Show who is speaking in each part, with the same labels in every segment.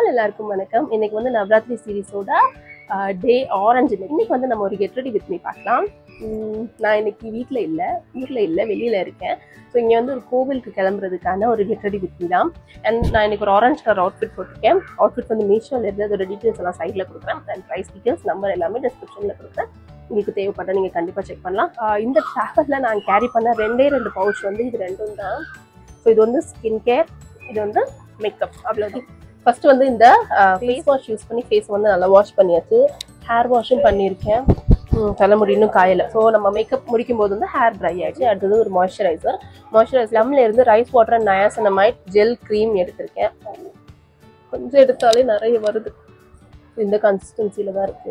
Speaker 1: எல்லாருக்கும் வணக்கம் இன்னைக்கு வந்து நவராத்திரி சீரிஸோட டே ஆரஞ்சு இன்னைக்கு வந்து நம்ம ஒரு கெட் ரெடி வித் மீ பார்க்கலாம் உம், நான் இன்னைக்கு வீட்டில் இல்லை ஊரில் இல்லை வெளியில் இருக்கேன் ஸோ இங்கே வந்து ஒரு கோவிலுக்கு கிளம்புறதுக்கான ஒரு கெட் ரெடி வித் மீ தான் அண்ட் நான் இன்னைக்கு ஒரு ஆரஞ்சு கலர் அவுட்ஃபிட் போட்டிருக்கேன் அவுட்ஃபிட் வந்து மீஷோவில் இருந்து அதோட டீட்டெயில்ஸ் எல்லாம் சைடில் கொடுக்குறேன் அண்ட் ப்ரைஸ் டீட்டெயில்ஸ் நம்பர் எல்லாமே டிஸ்கிரிப்ஷனில் கொடுக்குறேன் உங்களுக்கு தேவைப்பட்ட நீங்கள் கண்டிப்பாக செக் பண்ணலாம் ஆஹ் இந்த ட்ராவலில் நான் கேரி பண்ண ரெண்டே ரெண்டு பவுச் வந்து இது ரெண்டும் தான் ஸோ இது வந்து ஸ்கின் கேர் இது வந்து மேக்கப் அவ்வளோதான் ஃபர்ஸ்ட் வந்து இந்த ஃபேஸ் வாஷ் யூஸ் பண்ணி ஃபேஸ் வந்து நல்லா வாஷ் பண்ணியாச்சு ஹேர் வாஷும் பண்ணியிருக்கேன் ம், தலைமுடி இன்னும் காயலை ஸோ நம்ம மேக்கப் முடிக்கும் போது வந்து ஹேர் ட்ரை ஆயிடுச்சு அடுத்தது ஒரு மாய்ஸ்சரைசர் மாய்ஸ்சரைசர் லம்ல இருந்து rice water and niacinamide gel cream எடுத்திருக்கேன் கொஞ்சம் எடுத்தாலே நிறைய வருது இந்த கன்சிஸ்டன்சில தான் இருக்கு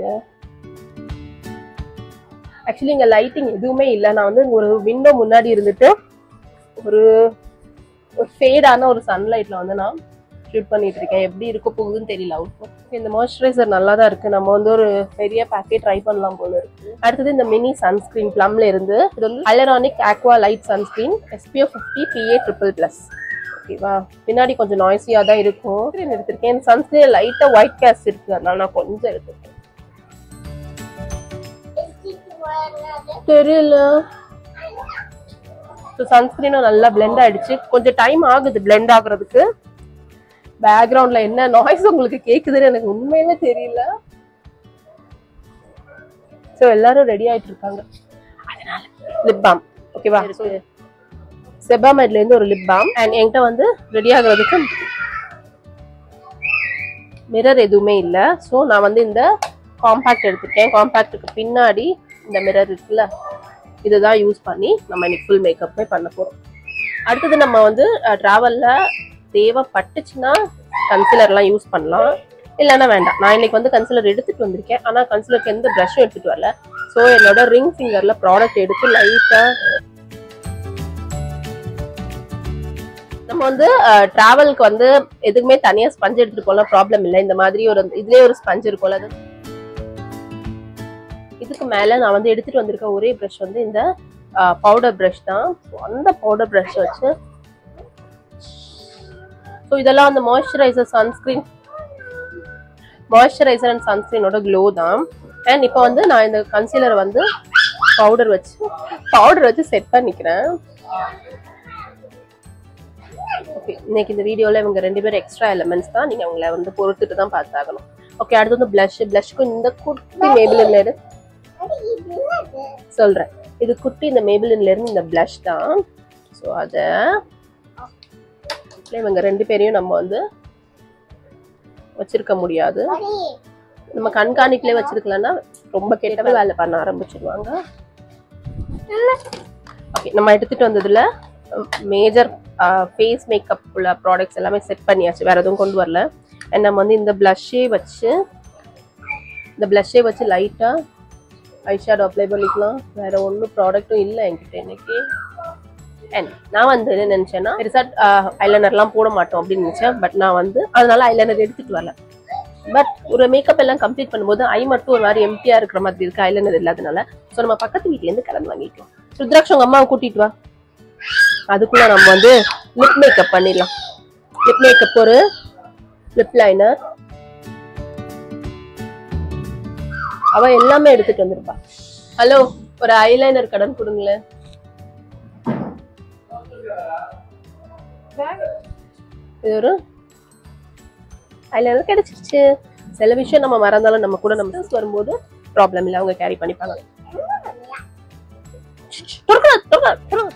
Speaker 1: ஆக்சுவலி இங்கே லைட்டிங் எதுவுமே இல்லை நான் வந்து ஒரு விண்டோ முன்னாடி இருந்துட்டு ஒரு ஒரு ஃபேடான ஒரு சன்லைட்ல வந்து நான் ஷூட் பண்ணிட்டு இருக்கேன் எப்படி இருக்க போகுதுன்னு தெரியல அவுட் இந்த மாய்ஸ்சரைசர் நல்லா தான் இருக்கு நம்ம வந்து ஒரு பெரிய பேக்கெட் ட்ரை பண்ணலாம் போல இருக்கு அடுத்தது இந்த மினி சன்ஸ்கிரீன் ப்ளம்ல இருந்து இது வந்து hyaluronic aqua light sunscreen SPF fifty PA triple plus ஓகேவா பின்னாடி கொஞ்சம் நாய்ஸியா தான் இருக்கும் Sunscreen எடுத்திருக்கேன் இந்த சன்ஸ்கிரீன் லைட்டா ஒயிட் கேஸ் இருக்கு அதனால நான் கொஞ்சம் எடுத்திருக்கேன் தெரியல சன்ஸ்கிரீனும் நல்லா பிளெண்ட் ஆயிடுச்சு கொஞ்சம் டைம் ஆகுது பிளெண்ட் ஆகுறதுக்கு பேக்ரவுண்ட்ல என்ன நாய்ஸ் உங்களுக்கு கேக்குதுன்னு எனக்கு உண்மையிலே தெரியல சோ எல்லாரும் ரெடி ஆயிட்டு இருக்காங்க அதனால லிப் பாம் ஓகேவா செபாமெட்ல இருந்து ஒரு லிப் பாம் அண்ட் என்கிட்ட வந்து ரெடி ஆகுறதுக்கு மிரர் எதுவுமே இல்லை ஸோ நான் வந்து இந்த காம்பேக்ட் எடுத்திருக்கேன் காம்பேக்ட்டுக்கு பின்னாடி இந்த மிரர் இருக்குல்ல இதுதான் யூஸ் பண்ணி நம்ம இன்னைக்கு ஃபுல் மேக்கப்புமே பண்ண போறோம் அடுத்தது நம்ம வந்து ட்ராவல்ல தேவைப்பட்டுச்சுன்னா கன்சிலர்லாம் யூஸ் பண்ணலாம் இல்லைன்னா வேண்டாம் நான் இன்னைக்கு வந்து கன்சிலர் எடுத்துட்டு வந்திருக்கேன் ஆனா கன்சிலருக்கு எந்த ப்ரஷும் எடுத்துட்டு வரல ஸோ என்னோட ரிங் ஃபிங்கர்ல ப்ராடக்ட் எடுத்து லைட்டா நம்ம வந்து டிராவலுக்கு வந்து எதுக்குமே தனியா ஸ்பஞ்ச் எடுத்துட்டு போகலாம் ப்ராப்ளம் இல்லை இந்த மாதிரி ஒரு இதுலயே ஒரு ஸ்பஞ்ச் இருக்கும்ல அது இதுக்கு மேல நான் வந்து எடுத்துட்டு வந்திருக்க ஒரே ப்ரஷ் வந்து இந்த பவுடர் ப்ரஷ் தான் So, அந்த பவுடர் ப்ரஷ் வச்சு ஸோ இதெல்லாம் அந்த மாய்ஸ்சரைசர் சன்ஸ்கிரீன் மாய்ஸ்சரைசர் அண்ட் சன்ஸ்கிரீனோட க்ளோ தான் அண்ட் இப்போ வந்து நான் இந்த கன்சீலர் வந்து பவுடர் வச்சு பவுடர் வச்சு செட் பண்ணிக்கிறேன் ஓகே இன்னைக்கு இந்த வீடியோல இவங்க ரெண்டு பேரும் எக்ஸ்ட்ரா எலிமெண்ட்ஸ் தான் நீங்க அவங்கள வந்து பொறுத்துட்டு தான் பார்த்தாகணும் ஓகே அடுத்து வந்து பிளஷ் பிளஷ்க்கு இந்த குட்டி மேபிளின்ல இருந்து சொல்றேன் இது குட்டி இந்த மேபிளின்ல இருந்து இந்த பிளஷ் தான் ஸோ அத இவங்க ரெண்டு பேரையும் நம்ம வந்து வச்சிருக்க முடியாது நம்ம கண்காணிப்பிலே வச்சிருக்கலன்னா ரொம்ப கெட்ட வேலை பண்ண ஆரம்பிச்சிருவாங்க ஓகே நம்ம எடுத்துட்டு வந்ததுல மேஜர் ஃபேஸ் மேக்கப் உள்ள ப்ராடக்ட்ஸ் எல்லாமே செட் பண்ணியாச்சு வேற எதுவும் கொண்டு வரல அண்ட் நம்ம வந்து இந்த ப்ளஷ்ஷே வச்சு இந்த ப்ளஷ்ஷே வச்சு லைட்டா ஐஷேடோ அப்ளை பண்ணிக்கலாம் வேற ஒன்றும் ப்ராடக்ட்டும் இல்லை என்கிட்ட இன்னைக்கு அண்ட் நான் வந்து என்ன நினைச்சேன்னா பெருசா ஐலைனர்லாம் போட மாட்டோம் அப்படின்னு நினைச்சேன் பட் நான் வந்து அதனால ஐலைனர் எடுத்துட்டு வரல பட் ஒரு மேக்கப் எல்லாம் கம்ப்ளீட் பண்ணும்போது ஐ மட்டும் ஒரு மாதிரி எம்டியா இருக்கிற மாதிரி இருக்கு ஐலைனர் இல்லாதனால ஸோ நம்ம பக்கத்து வீட்ல இருந்து கலந்து வாங்கிக்கலாம் ருத்ராட்சம் உங்க அம்மாவை கூட்டிட்டு வா அதுக்குள்ள நம்ம வந்து லிப் மேக்கப் பண்ணிடலாம் லிப் மேக்கப் ஒரு லிப் லைனர் அவ எல்லாமே எடுத்துட்டு வந்திருப்பா ஹலோ ஒரு ஐலைனர் கடன் கொடுங்களேன் இது ஒரு ஐலைனர் கிடைச்சிருச்சு சில விஷயம் நம்ம மறந்தாலும் நம்ம கூட நம்ம sisters வரும்போது ப்ராப்ளம் இல்லை அவங்க கேரி பண்ணிப்பாங்க தொறக்கல, தொறக்கல, தொறக்கல.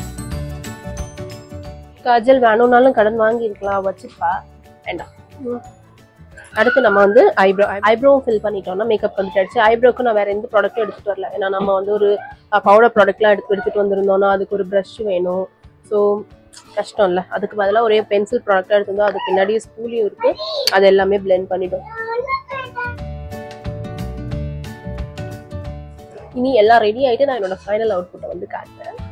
Speaker 1: காஜல் வேணும்னாலும் கடன் வாங்கி இருக்கலாம் வச்சுப்பா வேண்டாம் ம். அடுத்து நம்ம வந்து ஐப்ரோ ஐப்ரோவும் ஃபில் பண்ணிட்டோம்னா மேக்கப் வந்துட்டு ஆயிடுச்சு ஐப்ரோக்கு நான் வேற எந்த ப்ராடக்ட்டும் எடுத்துட்டு வரல ஏன்னா நம்ம வந்து ஒரு பவுடர் ப்ராடக்ட்லாம் எடுத்து எடுத்துட்டு வந்திருந்தோம்னா அதுக்கு ஒரு ப்ரஷ் வேணும் ஸோ கஷ்டம் இல்லை அதுக்கு பதிலாக ஒரே பென்சில் ப்ராடக்டாக எடுத்திருந்தோம் அதுக்கு பின்னாடியே ஸ்கூலையும் இருக்கு அது எல்லாமே பிளெண்ட் பண்ணிடும் இனி எல்லாம் ரெடி ஆயிட்டு நான் என்னோட ஃபைனல் அவுட்புட்டை வந்து காட்டுறேன்